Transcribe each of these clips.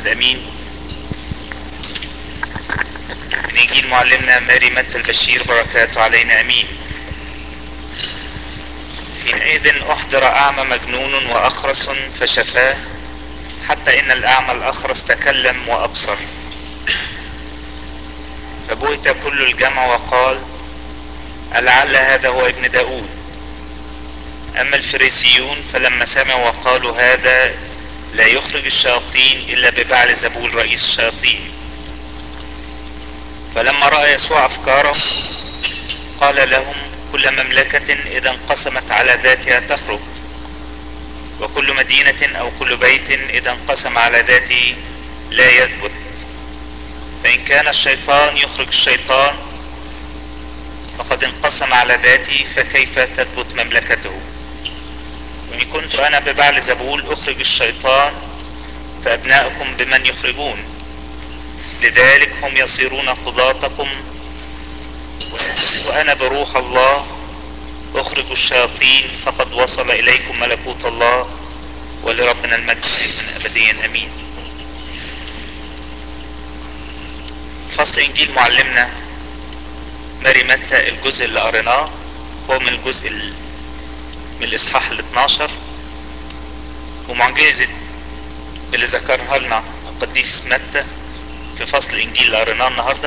واحد امين من انجيل معلمنا ماري متى البشير بركاته علينا امين حينئذ احضر اعمى مجنون واخرس فشفاه حتى ان الاعمى الاخرس تكلم وابصر فبهت كل الجمع وقال ألعل هذا هو ابن داود أما الفريسيون فلما سمعوا وقالوا هذا لا يخرج الشياطين إلا ببعل زبول رئيس الشياطين فلما رأى يسوع أفكارهم قال لهم كل مملكة إذا انقسمت على ذاتها تخرج وكل مدينة أو كل بيت إذا انقسم على ذاته لا يثبت فإن كان الشيطان يخرج الشيطان فقد انقسم على ذاته فكيف تثبت مملكته وإن كنت أنا ببعل زبول أخرج الشيطان فأبناؤكم بمن يخرجون لذلك هم يصيرون قضاتكم وأنا بروح الله أخرج الشياطين فقد وصل إليكم ملكوت الله ولربنا المجد من أبديا أمين فصل إنجيل معلمنا ماري متى الجزء اللي قريناه هو من الجزء من الإصحاح ال 12 ومعجزة اللي ذكرها لنا القديس متى في فصل الإنجيل اللي قريناه النهارده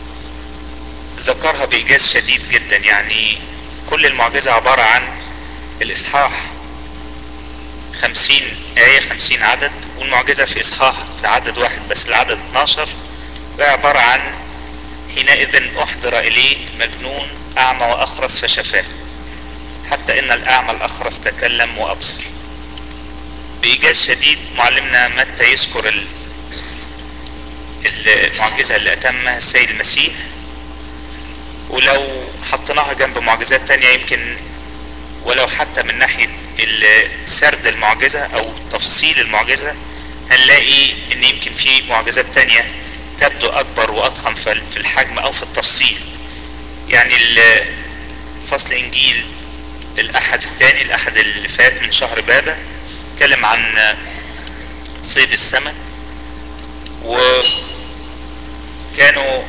ذكرها بإيجاز شديد جدا يعني كل المعجزة عبارة عن الإصحاح خمسين آية خمسين عدد والمعجزة في إصحاح في عدد واحد بس العدد 12 وهي عبارة عن حينئذ أحضر إليه مجنون أعمى وأخرس فشفاه حتى إن الأعمى الأخرس تكلم وأبصر بإيجاز شديد معلمنا متى يذكر المعجزة اللي أتمها السيد المسيح ولو حطيناها جنب معجزات تانية يمكن ولو حتى من ناحية سرد المعجزة أو تفصيل المعجزة هنلاقي إن يمكن في معجزات تانية تبدو أكبر وأضخم في الحجم أو في التفصيل يعني فصل إنجيل الأحد الثاني الأحد اللي فات من شهر بابا اتكلم عن صيد السمك وكانوا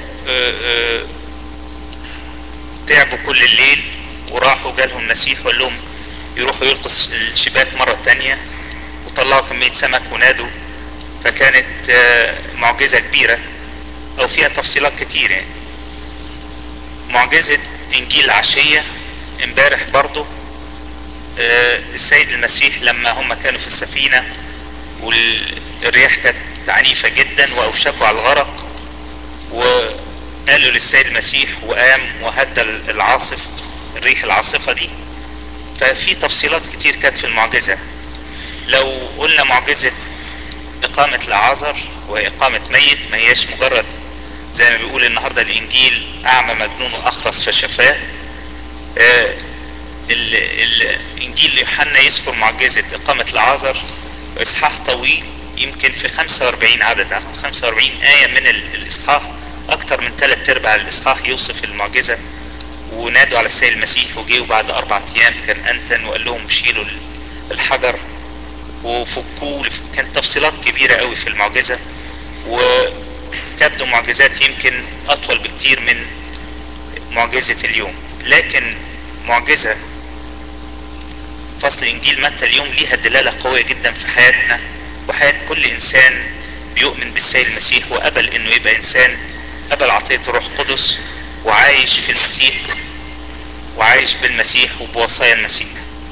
تعبوا كل الليل وراحوا جالهم مسيح وقال لهم يروحوا يلقوا الشباك مرة تانية وطلعوا كمية سمك ونادوا فكانت معجزة كبيرة او فيها تفصيلات كتير يعني معجزة انجيل العشية امبارح برضو السيد المسيح لما هم كانوا في السفينة والرياح كانت عنيفة جدا واوشكوا على الغرق وقالوا للسيد المسيح وقام وهدى العاصف الريح العاصفة دي ففي تفصيلات كتير كانت في المعجزة لو قلنا معجزة إقامة العازر وهي إقامة ميت ما هياش مجرد زي ما بيقول النهاردة الإنجيل أعمى مجنون وأخرس فشفاه آه الإنجيل يوحنا يذكر معجزة إقامة العازر إصحاح طويل يمكن في 45 عدد 45 آية من الإصحاح أكتر من ثلاث أرباع الإصحاح يوصف المعجزة ونادوا على السيد المسيح وجيوا بعد أربع أيام كان أنتن وقال لهم شيلوا الحجر وفكوه كانت تفصيلات كبيرة قوي في المعجزة وتبدو معجزات يمكن أطول بكتير من معجزة اليوم لكن معجزة فصل إنجيل متى اليوم ليها دلالة قوية جدا في حياتنا وحياة كل إنسان بيؤمن بالسيد المسيح وقبل إنه يبقى إنسان قبل عطية الروح القدس وعايش في المسيح وعايش بالمسيح وبوصايا المسيح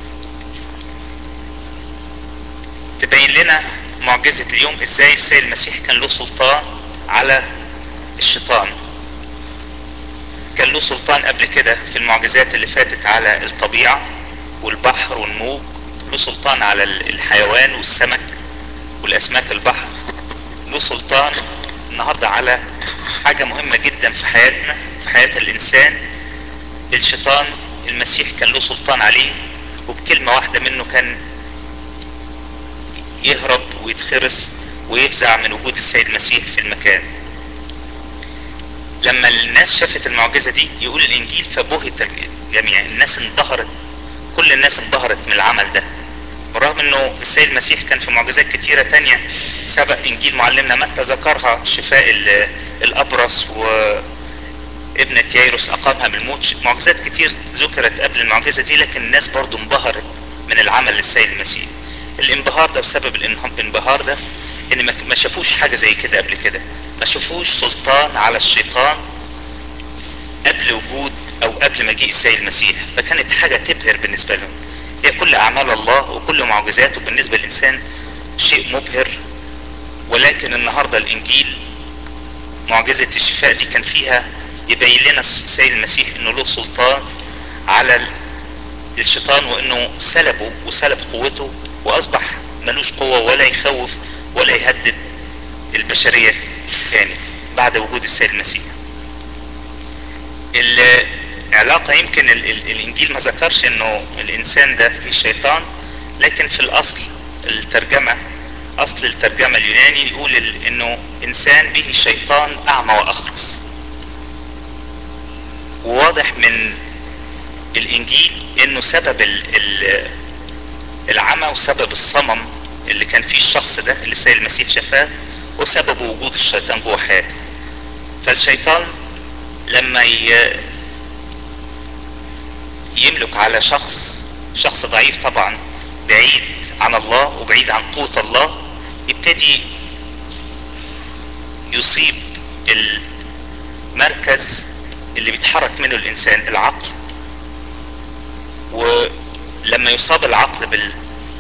تبين لنا معجزة اليوم ازاي السيد المسيح كان له سلطان على الشيطان كان له سلطان قبل كده في المعجزات اللي فاتت على الطبيعة والبحر والموج له سلطان على الحيوان والسمك والاسماك البحر له سلطان النهاردة على حاجة مهمة جدا في حياتنا في حياة الانسان الشيطان المسيح كان له سلطان عليه وبكلمة واحدة منه كان يهرب ويتخرس ويفزع من وجود السيد المسيح في المكان لما الناس شافت المعجزة دي يقول الانجيل فبهت الجميع الناس انبهرت كل الناس انبهرت من العمل ده بالرغم انه السيد المسيح كان في معجزات كتيرة تانية سبق انجيل معلمنا متى ذكرها شفاء الابرص وابنة يايروس اقامها من الموت معجزات كتير ذكرت قبل المعجزة دي لكن الناس برضو انبهرت من العمل للسيد المسيح الانبهار ده بسبب الانبهار ده ان ما شافوش حاجة زي كده قبل كده ما شافوش سلطان على الشيطان قبل وجود او قبل مجيء السيد المسيح فكانت حاجة تبهر بالنسبة لهم هي كل اعمال الله وكل معجزاته بالنسبة للانسان شيء مبهر ولكن النهاردة الانجيل معجزة الشفاء دي كان فيها يبين لنا السيد المسيح انه له سلطان على الشيطان وانه سلبه وسلب قوته واصبح ملوش قوة ولا يخوف ولا يهدد البشرية تاني بعد وجود السيد المسيح العلاقة يمكن ال ال الانجيل ما ذكرش انه الانسان ده فيه شيطان لكن في الاصل الترجمة اصل الترجمة اليوناني يقول انه انسان به شيطان اعمى واخرس وواضح من الانجيل انه سبب ال ال العمى وسبب الصمم اللي كان فيه الشخص ده اللي السيد المسيح شفاه وسبب وجود الشيطان جوه حياته فالشيطان لما يملك على شخص شخص ضعيف طبعا بعيد عن الله وبعيد عن قوة الله يبتدي يصيب المركز اللي بيتحرك منه الانسان العقل ولما يصاب العقل بال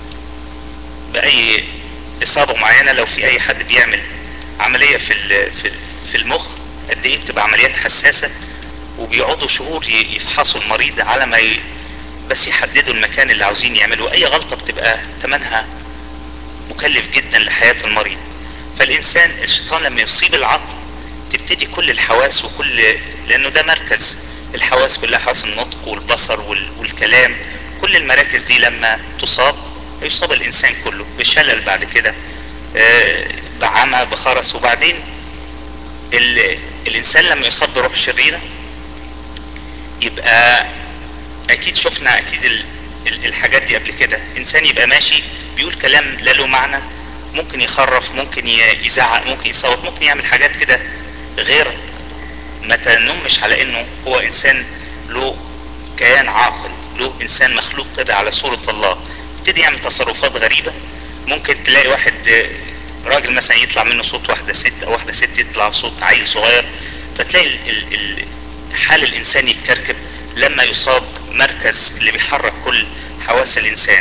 باي اصابه معينه لو في اي حد بيعمل عمليه في في في المخ قد ايه بتبقى عمليات حساسه وبيقعدوا شهور يفحصوا المريض على ما ي... بس يحددوا المكان اللي عاوزين يعملوا اي غلطه بتبقى ثمنها مكلف جدا لحياه المريض فالانسان الشيطان لما يصيب العقل تبتدي كل الحواس وكل لانه ده مركز الحواس كلها حواس النطق والبصر وال... والكلام كل المراكز دي لما تصاب يصاب الانسان كله بشلل بعد كده بعمى بخرس وبعدين ال... الانسان لما يصاب بروح شريرة يبقى اكيد شفنا اكيد ال... الحاجات دي قبل كده انسان يبقى ماشي بيقول كلام لا له معنى ممكن يخرف ممكن يزعق ممكن يصوت ممكن يعمل حاجات كده غير ما تنمش على انه هو انسان له كيان عاقل له انسان مخلوق كده على صورة الله يبتدي يعمل تصرفات غريبة ممكن تلاقي واحد راجل مثلا يطلع منه صوت واحدة ست او واحدة ست يطلع صوت عيل صغير فتلاقي ال ال حال الانسان يتكركب لما يصاب مركز اللي بيحرك كل حواس الانسان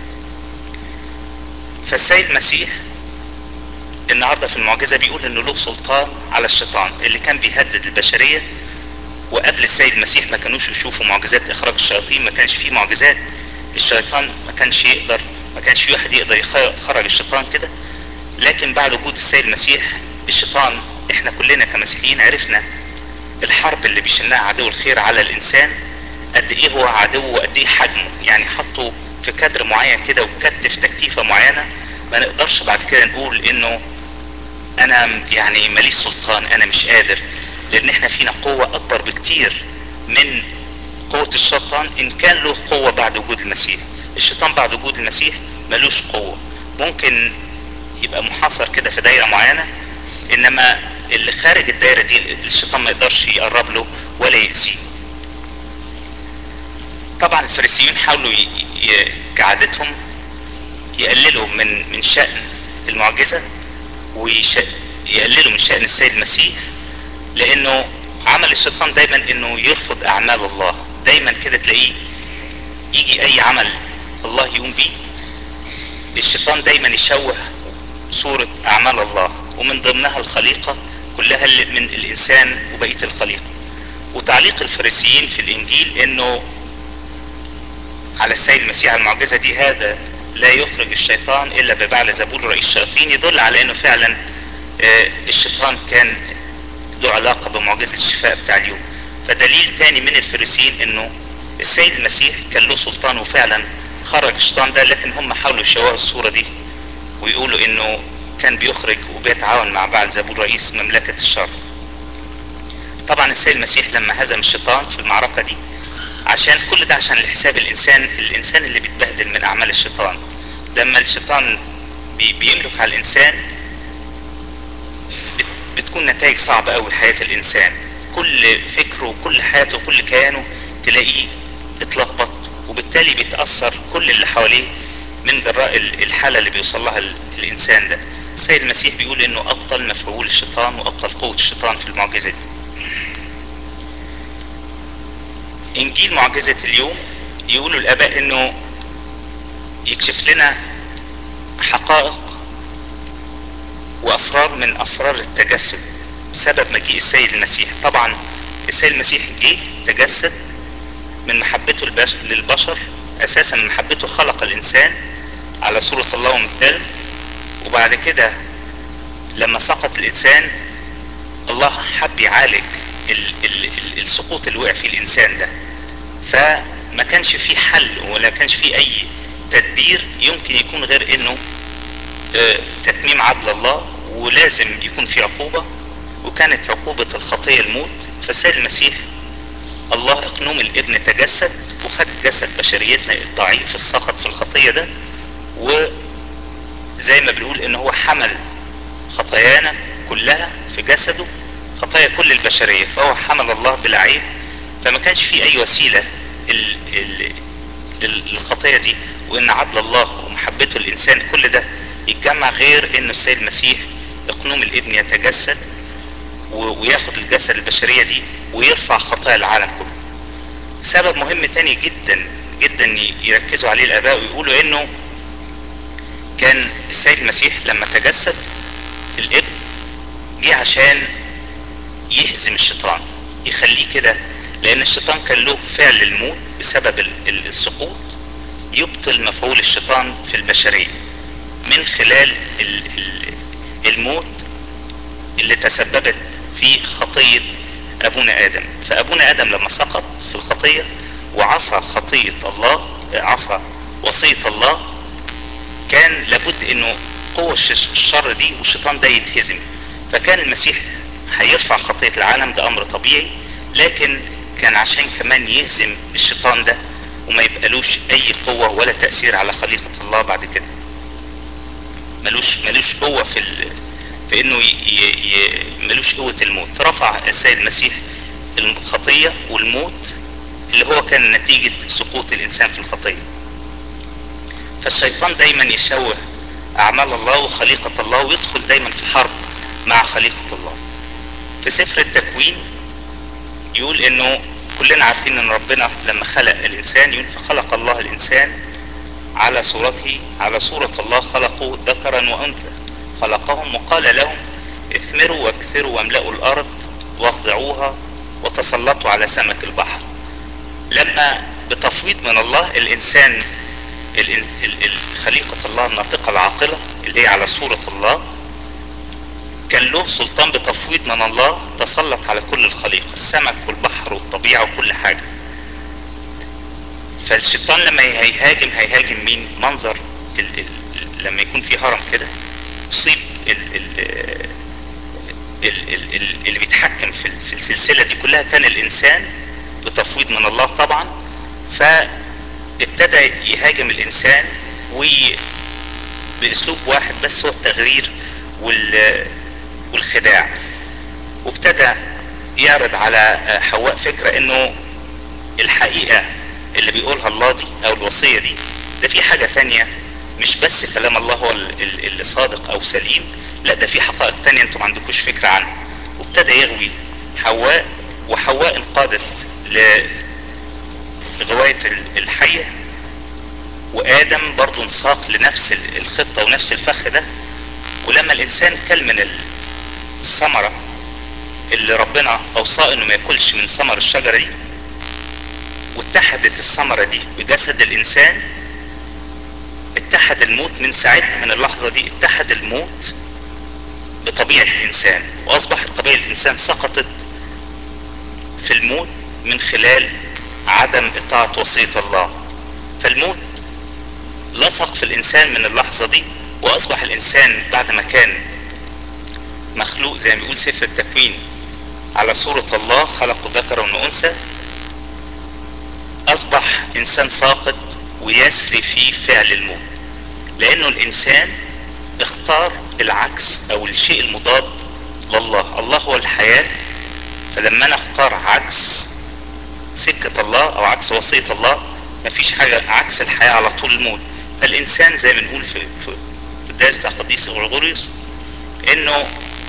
فالسيد المسيح النهاردة في المعجزة بيقول انه له سلطان على الشيطان اللي كان بيهدد البشرية وقبل السيد المسيح ما كانوش يشوفوا معجزات اخراج الشياطين ما كانش فيه معجزات الشيطان ما كانش يقدر ما كانش في واحد يقدر يخرج الشيطان كده لكن بعد وجود السيد المسيح الشيطان احنا كلنا كمسيحيين عرفنا الحرب اللي بيشنها عدو الخير على الانسان قد ايه هو عدو وقد ايه حجمه يعني حطه في كادر معين كده وكتف تكتيفه معينه ما نقدرش بعد كده نقول انه انا يعني ماليش سلطان انا مش قادر لان احنا فينا قوة اكبر بكتير من قوة الشيطان ان كان له قوة بعد وجود المسيح الشيطان بعد وجود المسيح ملوش قوة ممكن يبقى محاصر كده في دايرة معينة انما اللي خارج الدايرة دي الشيطان ما يقدرش يقرب له ولا يأذيه طبعا الفريسيين حاولوا ي... ي... كعادتهم يقللوا من من شأن المعجزة ويقللوا من شأن السيد المسيح لانه عمل الشيطان دايما انه يرفض اعمال الله دايما كده تلاقيه يجي اي عمل الله يقوم بيه الشيطان دايما يشوه صورة اعمال الله ومن ضمنها الخليقة كلها من الانسان وبقية الخليقة وتعليق الفريسيين في الانجيل انه على السيد المسيح المعجزة دي هذا لا يخرج الشيطان الا ببعل زبول رئيس الشياطين يدل على انه فعلا الشيطان كان له علاقة بمعجزة الشفاء بتاع اليوم فدليل تاني من الفريسيين انه السيد المسيح كان له سلطان وفعلا خرج الشيطان ده لكن هم حاولوا يشوهوا الصورة دي ويقولوا انه كان بيخرج وبيتعاون مع بعل زبول رئيس مملكة الشر طبعا السيد المسيح لما هزم الشيطان في المعركة دي عشان كل ده عشان الحساب الانسان الانسان اللي بيتبهدل من اعمال الشيطان لما الشيطان بي بيملك على الانسان بت بتكون نتائج صعبة قوي حياة الانسان كل فكره وكل حياته وكل كيانه تلاقيه اتلخبط وبالتالي بيتأثر كل اللي حواليه من جراء الحالة اللي بيوصل لها الانسان ده السيد المسيح بيقول انه ابطل مفعول الشيطان وابطل قوة الشيطان في المعجزة دي انجيل معجزة اليوم يقولوا الاباء انه يكشف لنا حقائق واسرار من اسرار التجسد بسبب مجيء السيد المسيح طبعا السيد المسيح جه تجسد من محبته للبشر اساسا من محبته خلق الانسان على صورة الله ومثاله وبعد كده لما سقط الانسان الله حب يعالج ال ال ال السقوط اللي وقع فيه الانسان ده فما كانش فيه حل ولا كانش فيه اي تدبير يمكن يكون غير انه اه تتميم عدل الله ولازم يكون في عقوبة وكانت عقوبة الخطية الموت فالسيد المسيح الله اقنوم الابن تجسد وخد جسد بشريتنا الضعيف السقط في الخطية ده وزي ما بنقول ان هو حمل خطايانا كلها في جسده خطايا كل البشرية فهو حمل الله بلا عيب فما كانش في اي وسيلة ال ال للخطية دي وان عدل الله ومحبته الانسان كل ده يتجمع غير انه السيد المسيح اقنوم الابن يتجسد وياخد الجسد البشرية دي ويرفع خطايا العالم كله سبب مهم تاني جدا جدا يركزوا عليه الاباء ويقولوا انه كان السيد المسيح لما تجسد الابن جه عشان يهزم الشيطان يخليه كده لان الشيطان كان له فعل الموت بسبب السقوط يبطل مفعول الشيطان في البشرية من خلال الموت اللي تسببت في خطية ابونا ادم فابونا ادم لما سقط في الخطية وعصى خطية الله عصى وصية الله كان لابد انه قوة الشر دي والشيطان ده يتهزم فكان المسيح هيرفع خطية العالم ده امر طبيعي لكن كان عشان كمان يهزم الشيطان ده وما يبقالوش اي قوة ولا تأثير على خليقة الله بعد كده ملوش ملوش قوة في ال... في انه ي... ي... ملوش قوة الموت رفع السيد المسيح الخطية والموت اللي هو كان نتيجة سقوط الانسان في الخطية فالشيطان دايما يشوه اعمال الله وخليقة الله ويدخل دايما في حرب مع خليقة الله في سفر التكوين يقول انه كلنا عارفين ان ربنا لما خلق الانسان يقول فخلق الله الانسان على صورته على صورة الله خلقه ذكرا وانثى خلقهم وقال لهم اثمروا واكثروا واملأوا الارض واخضعوها وتسلطوا على سمك البحر لما بتفويض من الله الانسان خليقة الله الناطقة العاقلة اللي هي على صورة الله كان له سلطان بتفويض من الله تسلط على كل الخليقة السمك والبحر والطبيعة وكل حاجة فالشيطان لما هيهاجم هيهاجم مين منظر ال ال لما يكون في هرم كده يصيب ال ال ال ال ال اللي بيتحكم في, في السلسلة دي كلها كان الانسان بتفويض من الله طبعا فابتدى يهاجم الانسان وباسلوب واحد بس هو التغرير وال والخداع وابتدى يعرض على حواء فكرة انه الحقيقة اللي بيقولها الله دي او الوصية دي ده في حاجة تانية مش بس كلام الله هو اللي صادق او سليم لا ده في حقائق تانية انتم ما عندكوش فكرة عنها وابتدى يغوي حواء وحواء انقادت لغواية الحية وادم برضو انساق لنفس الخطة ونفس الفخ ده ولما الانسان كل من الثمرة اللي ربنا اوصاه انه ما ياكلش من ثمر الشجرة دي واتحدت الثمرة دي بجسد الانسان اتحد الموت من ساعتها من اللحظة دي اتحد الموت بطبيعة الانسان واصبحت طبيعة الانسان سقطت في الموت من خلال عدم اطاعة وصية الله فالموت لصق في الانسان من اللحظة دي واصبح الانسان بعد ما كان مخلوق زي ما بيقول سفر التكوين على صورة الله خلقه ذكرا وانثى اصبح انسان ساقط ويسري في فعل الموت لانه الانسان اختار العكس او الشيء المضاد لله الله هو الحياة فلما انا اختار عكس سكة الله او عكس وصية الله مفيش حاجة عكس الحياة على طول الموت فالانسان زي ما نقول في في القداس بتاع قديس غرغوريوس انه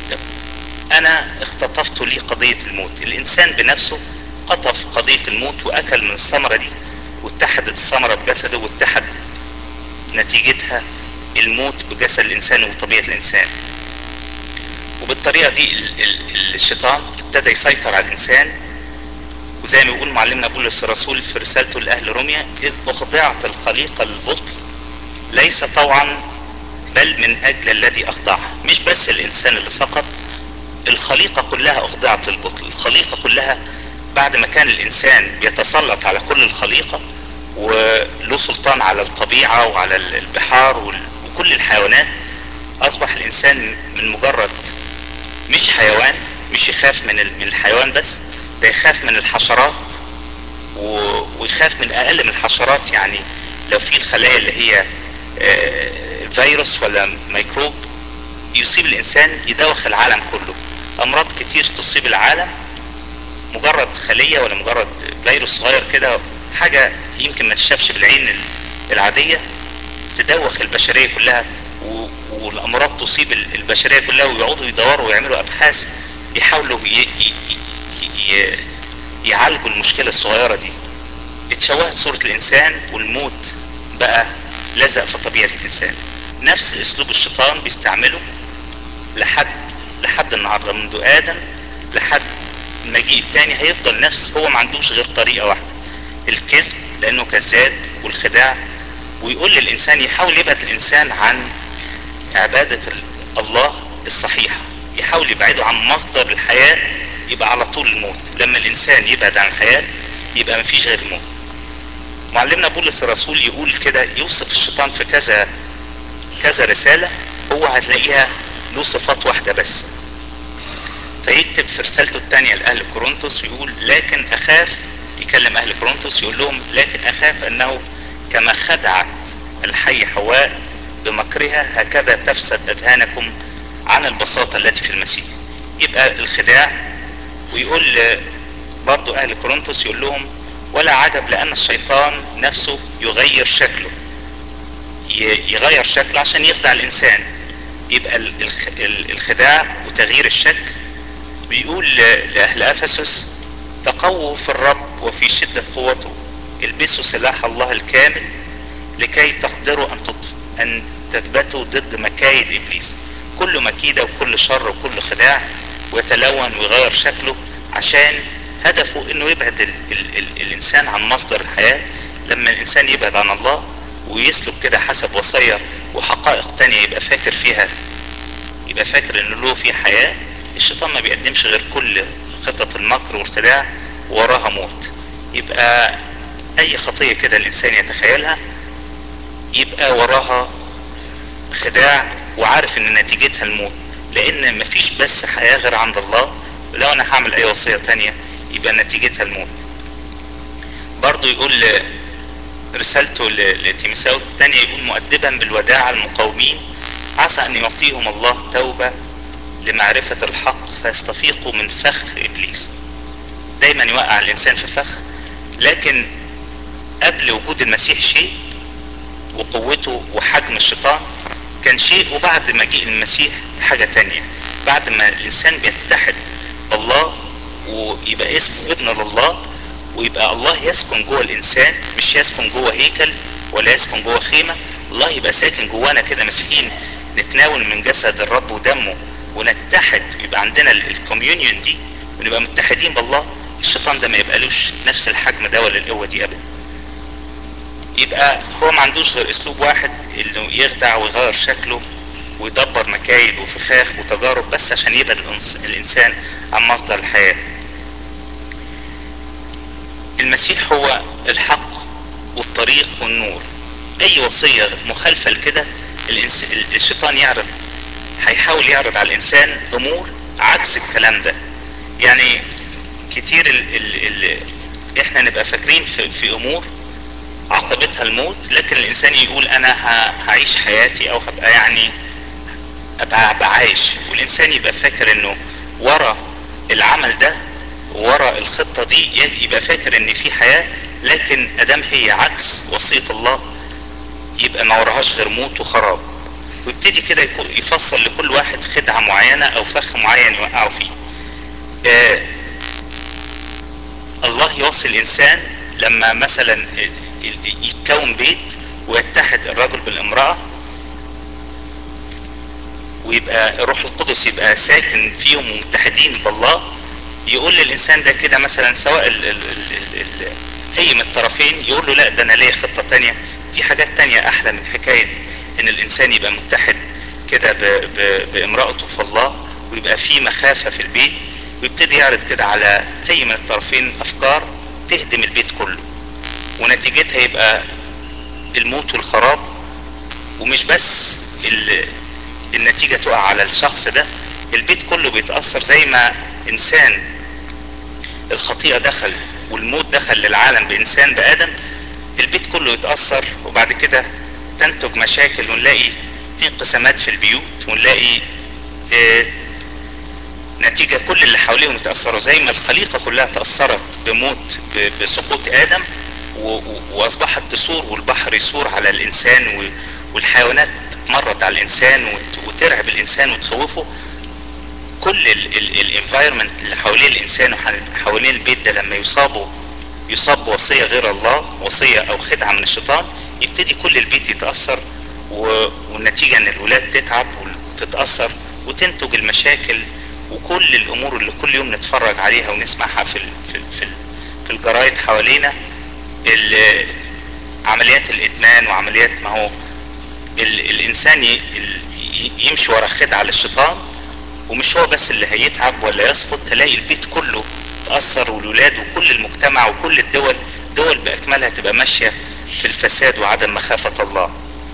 انا اختطفت لي قضية الموت الانسان بنفسه قطف قضية الموت واكل من الثمرة دي واتحدت الثمرة بجسده واتحد نتيجتها الموت بجسد الانسان وطبيعة الانسان وبالطريقة دي ال ال الشيطان ابتدى يسيطر على الانسان وزي ما بيقول معلمنا بولس الرسول في رسالته لاهل روميا اذ اخضعت الخليقة للبطل ليس طوعا بل من اجل الذي اخضعها مش بس الانسان اللي سقط الخليقة كلها اخضعت للبطل الخليقة كلها بعد ما كان الانسان بيتسلط على كل الخليقة وله سلطان على الطبيعة وعلى البحار وكل الحيوانات اصبح الانسان من مجرد مش حيوان مش يخاف من من الحيوان بس ده يخاف من الحشرات ويخاف من اقل من الحشرات يعني لو في الخلايا اللي هي فيروس ولا ميكروب يصيب الانسان يدوخ العالم كله امراض كتير تصيب العالم مجرد خلية ولا مجرد فيروس صغير كده حاجة يمكن ما تشافش بالعين العادية تدوخ البشرية كلها والامراض تصيب البشرية كلها ويقعدوا يدوروا ويعملوا ابحاث يحاولوا ي... ي... ي... يعالجوا المشكلة الصغيرة دي اتشوهت صورة الانسان والموت بقى لزق في طبيعة الانسان نفس اسلوب الشيطان بيستعمله لحد لحد النهاردة منذ ادم لحد المجيء التاني هيفضل نفس هو ما عندوش غير طريقة واحدة الكذب لانه كذاب والخداع ويقول للانسان يحاول يبعد الانسان عن عبادة الله الصحيحة يحاول يبعده عن مصدر الحياة يبقى على طول الموت لما الانسان يبعد عن الحياة يبقى مفيش غير الموت معلمنا بولس الرسول يقول كده يوصف الشيطان في كذا كذا رسالة هو هتلاقيها له صفات واحدة بس فيكتب في رسالته الثانية لأهل كورنثوس يقول لكن أخاف يكلم أهل كورنثوس يقول لهم لكن أخاف أنه كما خدعت الحي حواء بمكرها هكذا تفسد أذهانكم عن البساطة التي في المسيح يبقى الخداع ويقول برضو أهل كورنثوس يقول لهم ولا عجب لأن الشيطان نفسه يغير شكله يغير شكله عشان يخدع الإنسان يبقى الخداع وتغيير الشكل بيقول لأهل أفسس تقووا في الرب وفي شدة قوته البسوا سلاح الله الكامل لكي تقدروا أن أن تثبتوا ضد مكايد إبليس كل مكيدة وكل شر وكل خداع ويتلون ويغير شكله عشان هدفه انه يبعد ال ال ال الانسان عن مصدر الحياة لما الانسان يبعد عن الله ويسلك كده حسب وصية وحقائق تانية يبقى فاكر فيها يبقى فاكر ان له في حياة الشيطان ما بيقدمش غير كل خطط المكر والخداع وراها موت يبقى اي خطية كده الانسان يتخيلها يبقى وراها خداع وعارف ان نتيجتها الموت لان مفيش بس حياة غير عند الله ولو انا هعمل اي وصية تانية يبقى نتيجتها الموت برضو يقول رسالته لتيمساوس الثانية يقول مؤدبا بالوداع المقاومين عسى ان يعطيهم الله توبة لمعرفة الحق فيستفيقوا من فخ ابليس دايما يوقع الانسان في فخ لكن قبل وجود المسيح شيء وقوته وحجم الشيطان كان شيء وبعد مجيء المسيح حاجة تانية بعد ما الانسان بيتحد بالله ويبقى اسمه ابن لله ويبقى الله يسكن جوه الانسان مش يسكن جوه هيكل ولا يسكن جوه خيمة الله يبقى ساكن جوانا كده مسكين نتناول من جسد الرب ودمه ونتحد يبقى عندنا الكوميونيون دي ونبقى متحدين بالله الشيطان ده ما يبقالوش نفس الحجم ده ولا القوة دي ابدا يبقى هو ما عندوش غير اسلوب واحد انه يخدع ويغير شكله ويدبر مكايد وفخاخ وتجارب بس عشان يبعد الانسان عن مصدر الحياة المسيح هو الحق والطريق والنور اي وصية مخالفة لكده الشيطان يعرض هيحاول يعرض على الانسان امور عكس الكلام ده يعني كتير ال ال ال احنا نبقى فاكرين في, في امور عاقبتها الموت لكن الانسان يقول انا هعيش حياتي او هبقى يعني ابقى عايش والانسان يبقى فاكر انه ورا العمل ده ورا الخطة دي يبقى فاكر ان في حياة لكن ادام هي عكس وصية الله يبقى ما وراهاش غير موت وخراب ويبتدي كده يفصل لكل واحد خدعة معينة او فخ معين يوقعوا فيه آه الله يوصي الانسان لما مثلا يتكون بيت ويتحد الرجل بالامرأة ويبقى الروح القدس يبقى ساكن فيهم ومتحدين بالله يقول للانسان ده كده مثلا سواء ال ال ال ال اي من الطرفين يقول له لا ده انا ليا خطة تانية في حاجات تانية احلى من حكاية ان الانسان يبقى متحد كده بامرأته في الله ويبقى في مخافة في البيت ويبتدي يعرض كده على اي من الطرفين افكار تهدم البيت كله ونتيجتها يبقى الموت والخراب ومش بس النتيجة تقع على الشخص ده البيت كله بيتأثر زي ما انسان الخطيئة دخل والموت دخل للعالم بانسان بادم البيت كله يتأثر وبعد كده تنتج مشاكل ونلاقي في انقسامات في البيوت ونلاقي اه نتيجة كل اللي حواليهم يتأثروا زي ما الخليقة كلها تأثرت بموت بسقوط آدم وأصبحت تثور والبحر يثور على الإنسان والحيوانات تتمرد على الإنسان وترعب الإنسان وتخوفه كل الانفايرمنت اللي حوالين الإنسان وحوالين البيت ده لما يصابوا يصاب بوصية غير الله وصية أو خدعة من الشيطان يبتدي كل البيت يتأثر والنتيجة إن الولاد تتعب وتتأثر وتنتج المشاكل وكل الامور اللي كل يوم نتفرج عليها ونسمعها في ال في ال في, ال في الجرايد حوالينا عمليات الادمان وعمليات ما هو ال الانسان يمشي ورا خدعه للشيطان ومش هو بس اللي هيتعب ولا يسقط تلاقي البيت كله تاثر والولاد وكل المجتمع وكل الدول دول باكملها تبقى ماشيه في الفساد وعدم مخافه الله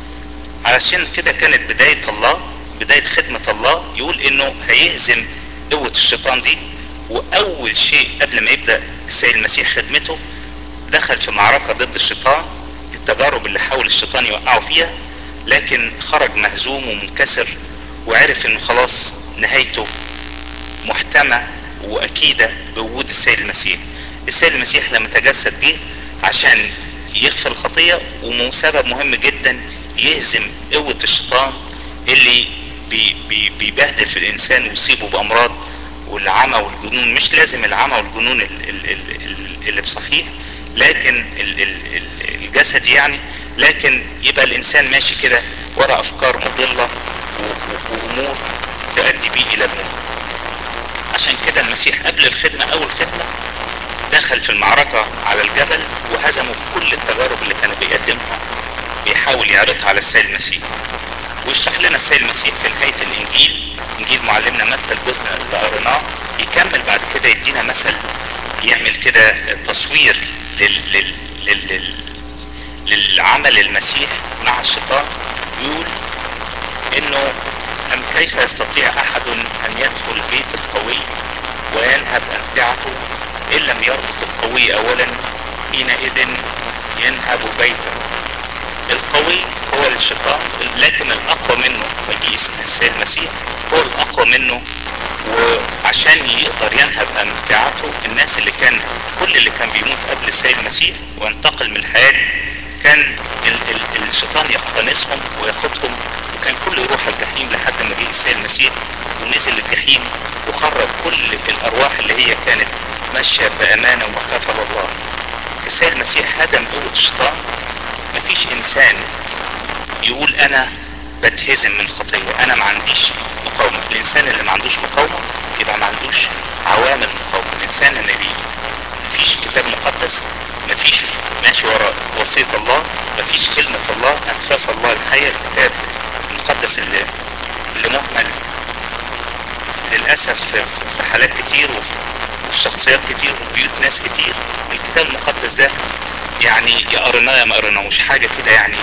علشان كده كانت بدايه الله بدايه خدمه الله يقول انه هيهزم قوة الشيطان دي وأول شيء قبل ما يبدأ السيد المسيح خدمته دخل في معركة ضد الشيطان التجارب اللي حاول الشيطان يوقعه فيها لكن خرج مهزوم ومنكسر وعرف انه خلاص نهايته محتمة وأكيدة بوجود السيد المسيح السيد المسيح لما تجسد جه عشان يغفر الخطية وسبب مهم جدا يهزم قوة الشيطان اللي بي بي بيبهدل في الانسان ويصيبه بامراض والعمى والجنون مش لازم العمى والجنون ال ال ال اللي بصحيح لكن الجسدي يعني لكن يبقى الانسان ماشي كده ورا افكار مضلة وامور تؤدي بيه الى الموت عشان كده المسيح قبل الخدمة اول خدمة دخل في المعركة على الجبل وهزمه في كل التجارب اللي كان بيقدمها بيحاول يعرضها على السيد المسيح ويشرح لنا السيد المسيح في نهاية الإنجيل إنجيل معلمنا متى الجزء اللي قريناه يكمل بعد كده يدينا مثل يعمل كده تصوير لل... لل... لل... للعمل المسيح مع الشيطان يقول إنه أم كيف يستطيع أحد أن يدخل بيت القوي وينهب أمتعته إن لم يربط القوي أولا حينئذ ينهب بيته القوي هو الشيطان لكن الاقوى منه مجيء السيد المسيح هو الاقوى منه وعشان يقدر ينهب امتعته الناس اللي كان كل اللي كان بيموت قبل السيد المسيح وينتقل من الحياة كان ال ال الشيطان يقتنصهم وياخدهم وكان كله يروح الجحيم لحد ما جه السيد المسيح ونزل الجحيم وخرج كل الارواح اللي هي كانت ماشية بامانة ومخافة لله السيد المسيح هدم قوة الشيطان مفيش انسان يقول انا بتهزم من خطية انا ما عنديش مقاومة الانسان اللي ما عندوش مقاومة يبقى ما عندوش عوامل مقاومة الانسان اللي بي مفيش كتاب مقدس مفيش ماشي ورا وصية الله مفيش كلمة الله انفاس الله الحية الكتاب المقدس اللي اللي مهمل للأسف في حالات كتير وفي شخصيات كتير وفي بيوت ناس كتير الكتاب المقدس ده يعني يا قريناه يا ما قريناهوش حاجه كده يعني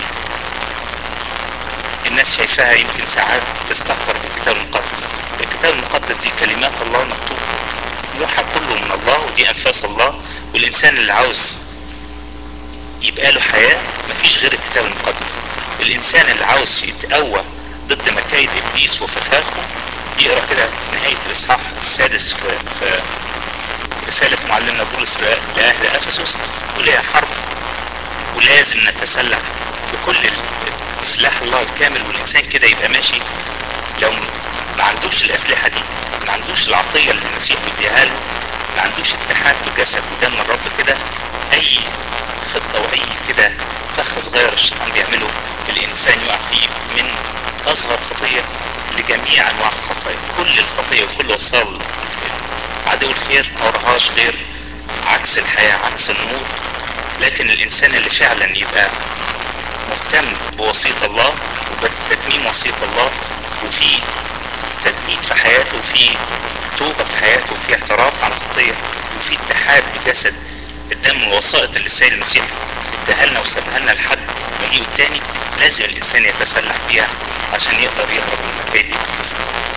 الناس شايفاها يمكن ساعات تستهتر بالكتاب المقدس الكتاب المقدس دي كلمات الله مكتوب موحى كله من الله ودي انفاس الله والانسان اللي عاوز يبقى له حياة مفيش غير الكتاب المقدس الانسان اللي عاوز يتقوى ضد مكايد ابليس وفخاخه يقرا كده نهاية الاصحاح السادس في, في رسالة معلمنا بولس لأهل أفسس وليها حرب ولازم نتسلح بكل سلاح الله الكامل والإنسان كده يبقى ماشي لو ما عندوش الأسلحة دي ما عندوش العطية اللي المسيح بيديها له ما عندوش اتحاد بجسد ودم الرب كده أي خطة وأي كده فخ صغير الشيطان بيعمله الإنسان يقع فيه من أصغر خطية لجميع أنواع الخطايا كل الخطية وكل وصال عدو الخير ما وراهاش غير عكس الحياة عكس النور لكن الإنسان اللي فعلا يبقى مهتم بوصية الله وبتتميم وصية الله وفي تجديد في حياته وفي توبة في حياته وفي اعتراف عن الخطية وفي اتحاد بجسد الدم والوسائط اللي السيد المسيح اداها لنا وسابها لنا لحد مجيئه التاني لازم الإنسان يتسلح بيها عشان يقدر يهرب من مكايد إبليس